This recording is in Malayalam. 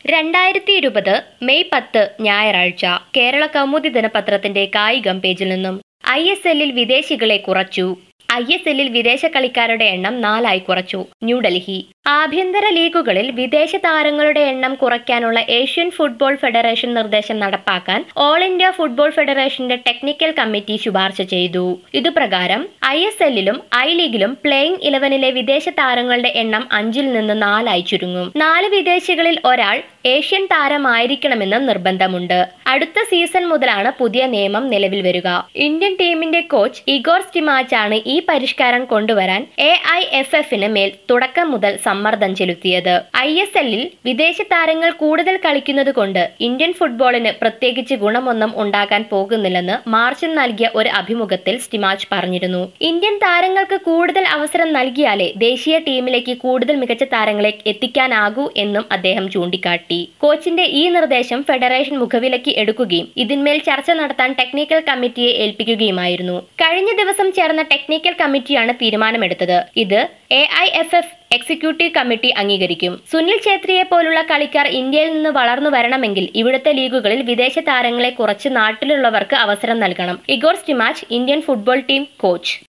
രണ്ടായിരത്തി ഇരുപത് മെയ് പത്ത് ഞായറാഴ്ച കേരള കൗമുദി ദിനപത്രത്തിന്റെ കായികം പേജിൽ നിന്നും ഐ എസ് എല്ലിൽ വിദേശികളെ കുറച്ചു ഐ എസ് എല്ലിൽ വിദേശ കളിക്കാരുടെ എണ്ണം നാലായി കുറച്ചു ന്യൂഡൽഹി ആഭ്യന്തര ലീഗുകളിൽ വിദേശ താരങ്ങളുടെ എണ്ണം കുറയ്ക്കാനുള്ള ഏഷ്യൻ ഫുട്ബോൾ ഫെഡറേഷൻ നിർദ്ദേശം നടപ്പാക്കാൻ ഓൾ ഇന്ത്യ ഫുട്ബോൾ ഫെഡറേഷന്റെ ടെക്നിക്കൽ കമ്മിറ്റി ശുപാർശ ചെയ്തു ഇതുപ്രകാരം ഐ എസ് എല്ലിലും ഐ ലീഗിലും പ്ലേയിംഗ് ഇലവനിലെ വിദേശ താരങ്ങളുടെ എണ്ണം അഞ്ചിൽ നിന്ന് നാലായി ചുരുങ്ങും നാല് വിദേശികളിൽ ഒരാൾ ഏഷ്യൻ താരമായിരിക്കണമെന്ന് നിർബന്ധമുണ്ട് അടുത്ത സീസൺ മുതലാണ് പുതിയ നിയമം നിലവിൽ വരിക ഇന്ത്യൻ ടീമിന്റെ കോച്ച് ഇഗോർ സ്റ്റിമാച്ച് ആണ് ഈ പരിഷ്കാരം കൊണ്ടുവരാൻ എ ഐ എഫ് എഫിന് മേൽ തുടക്കം മുതൽ സമ്മർദ്ദം ചെലുത്തിയത് ഐ എസ് എല്ലിൽ വിദേശ താരങ്ങൾ കൂടുതൽ കളിക്കുന്നത് കൊണ്ട് ഇന്ത്യൻ ഫുട്ബോളിന് പ്രത്യേകിച്ച് ഗുണമൊന്നും ഉണ്ടാക്കാൻ പോകുന്നില്ലെന്ന് മാർച്ചിൽ നൽകിയ ഒരു അഭിമുഖത്തിൽ സ്റ്റിമാച്ച് പറഞ്ഞിരുന്നു ഇന്ത്യൻ താരങ്ങൾക്ക് കൂടുതൽ അവസരം നൽകിയാലേ ദേശീയ ടീമിലേക്ക് കൂടുതൽ മികച്ച താരങ്ങളെ എത്തിക്കാനാകൂ എന്നും അദ്ദേഹം ചൂണ്ടിക്കാട്ടി കോച്ചിന്റെ ഈ നിർദ്ദേശം ഫെഡറേഷൻ മുഖവിലയ്ക്ക് എടുക്കുകയും ഇതിന്മേൽ ചർച്ച നടത്താൻ ടെക്നിക്കൽ കമ്മിറ്റിയെ ഏൽപ്പിക്കുകയുമായിരുന്നു കഴിഞ്ഞ ദിവസം ചേർന്ന ടെക്നിക്കൽ കമ്മിറ്റിയാണ് തീരുമാനമെടുത്തത് ഇത് A I F F executive committee അംഗീകരിക്കും സുനിൽ ഛേത്രിയെ പോലുള്ള കളിക്കാർ ഇന്ത്യയിൽ നിന്ന് വളർന്നു വരണമെങ്കിൽ ഇവിടുത്തെ ലീഗുകളിൽ വിദേശ താരങ്ങളെ കുറച്ച് നാട്ടിലുള്ളവർക്ക് അവസരം നൽകണം Igor Stimac Indian football team coach